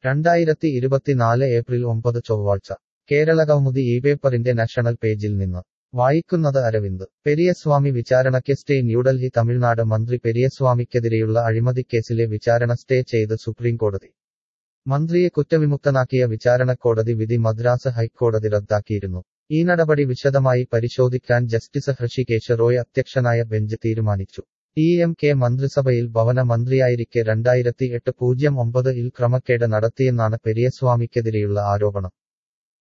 രണ്ടായിരത്തി ഇരുപത്തിനാല് ഏപ്രിൽ ഒമ്പത് ചൊവ്വാഴ്ച കേരളകൗമുദി ഈ പേപ്പറിന്റെ നാഷണൽ പേജിൽ നിന്ന് വായിക്കുന്നത് അരവിന്ദ് പെരിയസ്വാമി വിചാരണയ്ക്ക് സ്റ്റേ ന്യൂഡൽഹി തമിഴ്നാട് മന്ത്രി പെരിയസ്വാമിക്കെതിരെയുള്ള അഴിമതിക്കേസിലെ വിചാരണ സ്റ്റേ ചെയ്ത് സുപ്രീംകോടതി മന്ത്രിയെ കുറ്റവിമുക്തനാക്കിയ വിചാരണക്കോടതി വിധി മദ്രാസ് ഹൈക്കോടതി റദ്ദാക്കിയിരുന്നു ഈ നടപടി വിശദമായി പരിശോധിക്കാൻ ജസ്റ്റിസ് ഹൃഷികേശ് റോയ് അധ്യക്ഷനായ ബെഞ്ച് തീരുമാനിച്ചു ഡി എം കെ മന്ത്രിസഭയിൽ ഭവന മന്ത്രിയായിരിക്കെ രണ്ടായിരത്തി എട്ട് പൂജ്യം ഒമ്പത് ഇൽ ക്രമക്കേട് നടത്തിയെന്നാണ് പെരിയസ്വാമിക്കെതിരെയുള്ള ആരോപണം